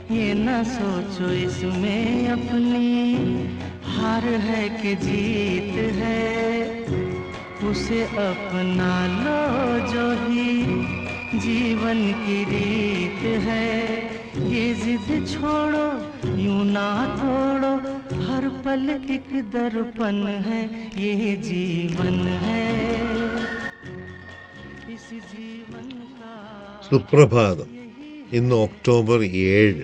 ये न सोचो इसमें अपनी हार है कि जीत है उसे अपना लो जो ही जीवन की रीत है ये जिद छोड़ो यूं ना तोड़ो हर पल एक दर्पण है ये जीवन है इस जीवन का സുപ്രഭാതം ഇന്ന് ഒക്ടോബർ ഏഴ്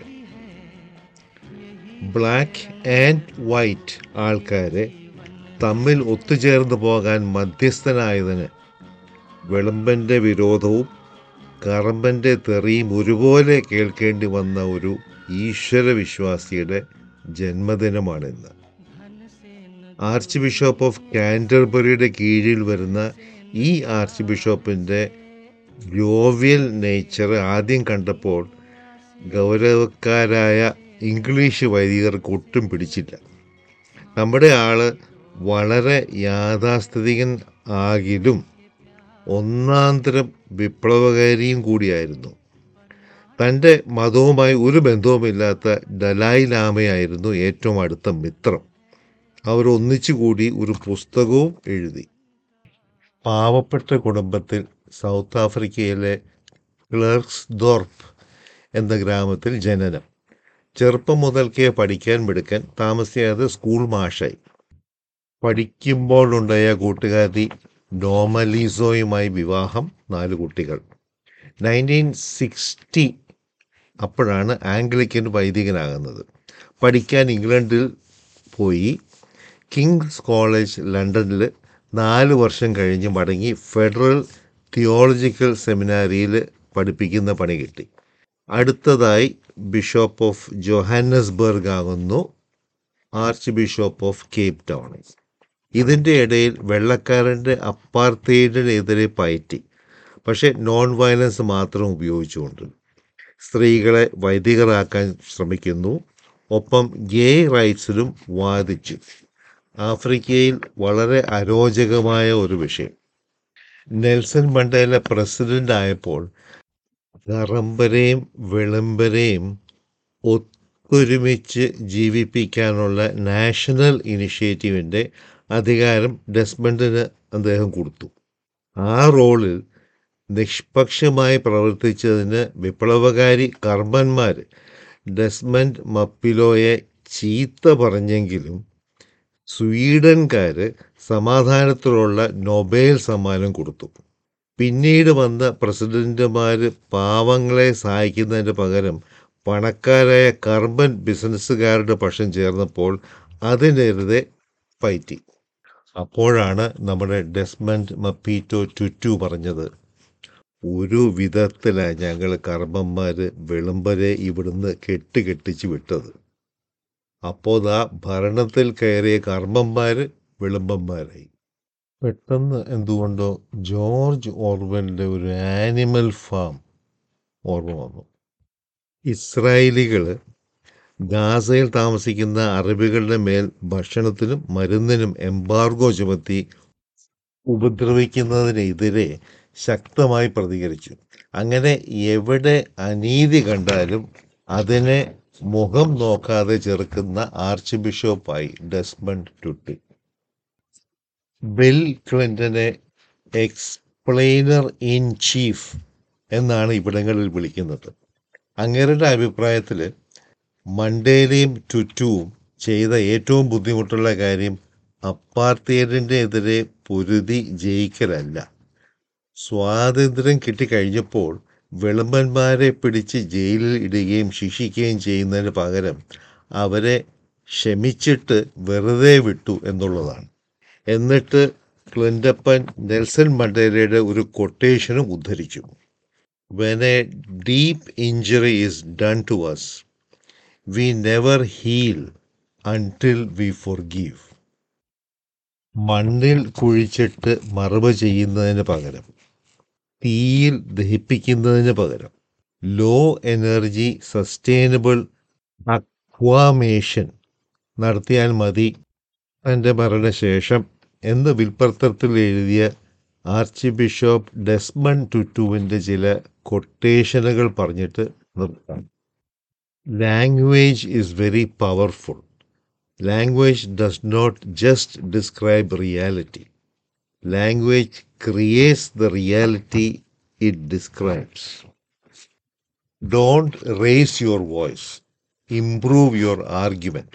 ബ്ലാക്ക് ആൻഡ് വൈറ്റ് ആൾക്കാരെ തമ്മിൽ ഒത്തുചേർന്ന് പോകാൻ മധ്യസ്ഥനായതിന് വെളുമ്പൻ്റെ വിരോധവും കറമ്പൻ്റെ തെറിയും ഒരുപോലെ കേൾക്കേണ്ടി വന്ന ഒരു ഈശ്വര വിശ്വാസിയുടെ ജന്മദിനമാണിന്ന് ആർച്ച് ബിഷപ്പ് ഓഫ് കാൻറ്റർബറിയുടെ കീഴിൽ വരുന്ന ഈ ആർച്ച് ബിഷപ്പിൻ്റെ ഗ്ലോവിയൽ നേച്ചർ ആദ്യം കണ്ടപ്പോൾ ഗൗരവക്കാരായ ഇംഗ്ലീഷ് വൈദികർക്ക് ഒട്ടും പിടിച്ചില്ല നമ്മുടെ ആള് വളരെ യാഥാസ്ഥിതികൻ ആകിലും ഒന്നാന്തരം വിപ്ലവകാരിയും കൂടിയായിരുന്നു തൻ്റെ മതവുമായി ഒരു ബന്ധവുമില്ലാത്ത ഡലായി ലാമയായിരുന്നു ഏറ്റവും അടുത്ത മിത്രം അവർ ഒന്നിച്ചുകൂടി ഒരു പുസ്തകവും എഴുതി പാവപ്പെട്ട കുടുംബത്തിൽ സൗത്ത് ആഫ്രിക്കയിലെ ക്ലർക്സ്ദോർപ്പ് എന്ന ഗ്രാമത്തിൽ ജനനം ചെറുപ്പം മുതൽക്കേ പഠിക്കാൻ മിടുക്കൻ താമസിയാതെ സ്കൂൾ മാഷായി പഠിക്കുമ്പോഴുണ്ടായ കൂട്ടുകാരി നോമലീസോയുമായി വിവാഹം നാല് കുട്ടികൾ നയൻറ്റീൻ സിക്സ്റ്റി അപ്പോഴാണ് ആംഗ്ലിക്കൻ വൈദികനാകുന്നത് പഠിക്കാൻ ഇംഗ്ലണ്ടിൽ പോയി കിങ്സ് കോളേജ് ലണ്ടനിൽ നാല് വർഷം കഴിഞ്ഞ് മടങ്ങി ഫെഡറൽ തിയോളജിക്കൽ സെമിനാരിയിൽ പഠിപ്പിക്കുന്ന പണി കിട്ടി അടുത്തതായി ബിഷപ്പ് ഓഫ് ജോഹാനസ്ബർഗ് ആകുന്നു archbishop of Cape Town ഇതിൻ്റെ ഇടയിൽ വെള്ളക്കാരൻ്റെ അപ്പാർത്തേഡിനെതിരെ പയറ്റി പക്ഷേ നോൺ വയലൻസ് മാത്രം ഉപയോഗിച്ചുകൊണ്ട് സ്ത്രീകളെ വൈദികരാക്കാൻ ശ്രമിക്കുന്നു ഒപ്പം ഗേ റൈറ്റ്സിലും വാദിച്ചു ആഫ്രിക്കയിൽ വളരെ അരോചകമായ ഒരു വിഷയം നെൽസൺ മണ്ടേല പ്രസിഡന്റ് ആയപ്പോൾ കറമ്പരെയും വെളുമ്പരെയും ഒത്തൊരുമിച്ച് ജീവിപ്പിക്കാനുള്ള നാഷണൽ ഇനിഷ്യേറ്റീവിൻ്റെ അധികാരം ഡെസ്മണ്ടിന് അദ്ദേഹം കൊടുത്തു ആ റോളിൽ നിഷ്പക്ഷമായി പ്രവർത്തിച്ചതിന് വിപ്ലവകാരി കർമ്മന്മാർ ഡെസ്മണ്ട് മപ്പിലോയെ ചീത്ത പറഞ്ഞെങ്കിലും സ്വീഡൻകാർ സമാധാനത്തിലുള്ള നൊബേൽ സമ്മാനം കൊടുത്തു പിന്നീട് വന്ന പ്രസിഡന്റുമാർ പാവങ്ങളെ സഹായിക്കുന്നതിന് പകരം പണക്കാരായ കർബൻ ബിസിനസ്സുകാരുടെ പക്ഷം ചേർന്നപ്പോൾ അതിനെതിരെ പയറ്റി അപ്പോഴാണ് നമ്മുടെ ഡെസ്മണ്ട് മപ്പീറ്റോ ടുറ്റു പറഞ്ഞത് ഒരു വിധത്തിലാണ് ഞങ്ങൾ കർമ്മന്മാർ വെളുമ്പരെ ഇവിടുന്ന് കെട്ടുകെട്ടിച്ച് വിട്ടത് അപ്പോൾ ദാ ഭരണത്തിൽ കയറിയ കർമ്മന്മാർ വിളംബന്മാരായി പെട്ടെന്ന് എന്തുകൊണ്ടോ ജോർജ് ഓർവലിൻ്റെ ഒരു ആനിമൽ ഫാം ഓർമ്മ വന്നു ഇസ്രായേലികൾ ഗാസയിൽ താമസിക്കുന്ന അറബികളുടെ മേൽ ഭക്ഷണത്തിനും മരുന്നിനും എംബാർഗോ ചുമത്തി ഉപദ്രവിക്കുന്നതിനെതിരെ ശക്തമായി പ്രതികരിച്ചു അങ്ങനെ എവിടെ അനീതി കണ്ടാലും അതിനെ മുഖം നോക്കാതെ ചെറുക്കുന്ന ആർച്ച് ബിഷപ്പായി ഡെസ്മണ്ട് ടുട്ടി ബിൽ ക്ലിൻ്റനെ എക്സ്പ്ലെയിനർ ഇൻ ചീഫ് എന്നാണ് ഇവിടങ്ങളിൽ വിളിക്കുന്നത് അങ്ങേരുടെ അഭിപ്രായത്തിൽ മണ്ടേലയും ടുറ്റുവും ചെയ്ത ഏറ്റവും ബുദ്ധിമുട്ടുള്ള കാര്യം അപ്പാർത്തേഡിൻ്റെ എതിരെ പൊരുതി ജയിക്കലല്ല സ്വാതന്ത്ര്യം കിട്ടിക്കഴിഞ്ഞപ്പോൾ വിളമ്പന്മാരെ പിടിച്ച് ജയിലിൽ ഇടുകയും ശിക്ഷിക്കുകയും ചെയ്യുന്നതിന് പകരം അവരെ ക്ഷമിച്ചിട്ട് വെറുതെ വിട്ടു എന്നുള്ളതാണ് എന്നിട്ട് ക്ലിൻ്റപ്പൻ നെൽസൺ മണ്ടേലയുടെ ഒരു കൊട്ടേഷനും ഉദ്ധരിച്ചു when a deep injury is done to us we never heal until we forgive മണ്ണിൽ കുഴിച്ചിട്ട് മറവ് ചെയ്യുന്നതിന് പകരം തീയിൽ ദഹിപ്പിക്കുന്നതിന് പകരം ലോ എനർജി സസ്റ്റൈനബിൾ അക്വാമേഷൻ നടത്തിയാൽ മതി തൻ്റെ മരണശേഷം എന്ന് വിൽപ്പത്രത്തിൽ എഴുതിയ ആർച്ച് ബിഷപ്പ് ഡെസ്മൺ ടുറ്റുവിൻ്റെ ചില കൊട്ടേഷനുകൾ പറഞ്ഞിട്ട് നിർത്താം Language is very powerful. Language does not just describe reality. Language creates the reality it describes. Don't raise your voice. Improve your argument.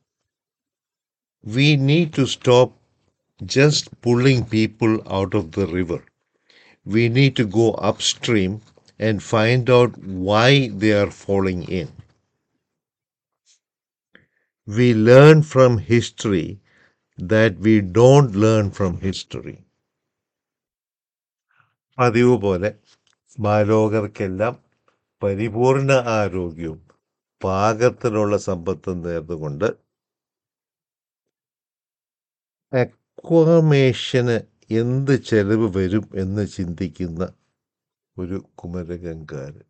We need to stop just pulling people out of the river. We need to go upstream and find out why they are falling in. We learn from history that we don't learn from history. പതിവ് പോലെ ബാലോകർക്കെല്ലാം പരിപൂർണ ആരോഗ്യവും പാകത്തിനുള്ള സമ്പത്തും നേർന്നുകൊണ്ട് അക്വമേഷന് എന്ത് ചെലവ് വരും എന്ന് ചിന്തിക്കുന്ന ഒരു കുമരകങ്കാരൻ